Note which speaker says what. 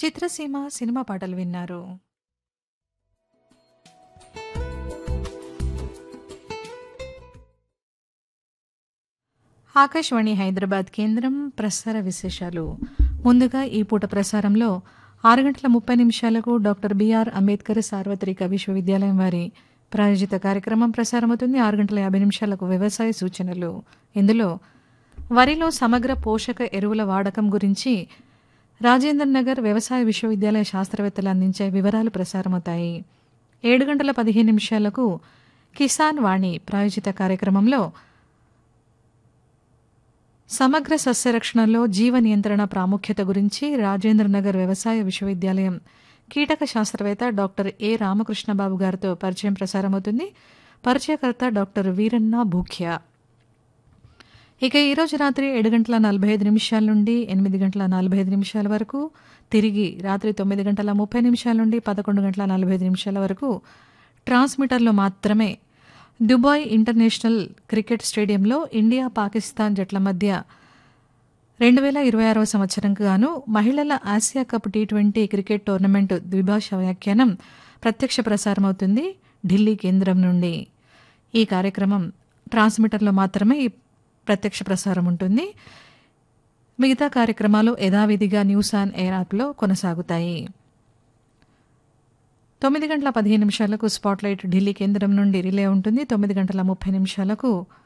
Speaker 1: చిత్రసీమ cinema పాటలు విన్నారు ఆకాశవాణి హైదరాబాద్ కేంద్రం ప్రసార విశేషాలు ముందుగా ఈ పూట ప్రసారంలో ఆరు గంటల ముప్పై నిమిషాలకు డాక్టర్ బిఆర్ అంబేద్కర్ సార్వత్రిక విశ్వవిద్యాలయం వారి ప్రాయోజిత కార్యక్రమం ప్రసారమవుతుంది ఆరు గంటల యాభై నిమిషాలకు వ్యవసాయ సూచనలు ఇందులో వరిలో సమగ్ర పోషక ఎరువుల వాడకం గురించి రాజేంద్ర నగర్ వ్యవసాయ విశ్వవిద్యాలయ శాస్త్రవేత్తలు అందించే వివరాలు ప్రసారమవుతాయి ఏడు గంటల పదిహేను నిమిషాలకు కిసాన్ వాణి ప్రాయోజిత కార్యక్రమంలో సమగ్ర సస్యరక్షణలో జీవ నియంత్రణ ప్రాముఖ్యత గురించి రాజేంద్రనగర్ వ్యవసాయ విశ్వవిద్యాలయం కీటక శాస్త్రవేత్త డాక్టర్ ఏ రామకృష్ణబాబు గారితో పరిచయం ప్రసారమవుతుంది పరిచయకర్త డాక్టర్ వీరన్న భూఖ్య ఇక ఈరోజు రాత్రి ఏడు గంటల నలభై ఐదు నిమిషాల నుండి ఎనిమిది గంటల నలభై ఐదు నిమిషాల వరకు తిరిగి రాత్రి తొమ్మిది గంటల ముప్పై నిమిషాల నుండి పదకొండు గంటల నలభై ఐదు నిమిషాల వరకు ట్రాన్స్మిటర్లో మాత్రమే దుబాయ్ ఇంటర్నేషనల్ క్రికెట్ స్టేడియంలో ఇండియా పాకిస్తాన్ జట్ల మధ్య రెండు వేల ఇరవై ఆరవ సంవత్సరంకు గాను మహిళల Asia cup T twenty cricket tournament ద్విభాష వ్యాఖ్యానం ప్రత్యక్ష ప్రసారం అవుతుంది ఢిల్లీ కేంద్రం నుండి ఈ కార్యక్రమం ట్రాన్స్మిటర్లో మాత్రమే ఈ ప్రత్యక్ష ప్రసారం ఉంటుంది మిగతా కార్యక్రమాలు యథావిధిగా న్యూస్ ఆన్ ఎయిర్ యాప్లో కొనసాగుతాయి తొమ్మిది గంటల పదిహేను నిమిషాలకు స్పాట్లైట్ ఢిల్లీ కేంద్రం నుండి రిలే ఉంటుంది తొమ్మిది గంటల ముప్పై నిమిషాలకు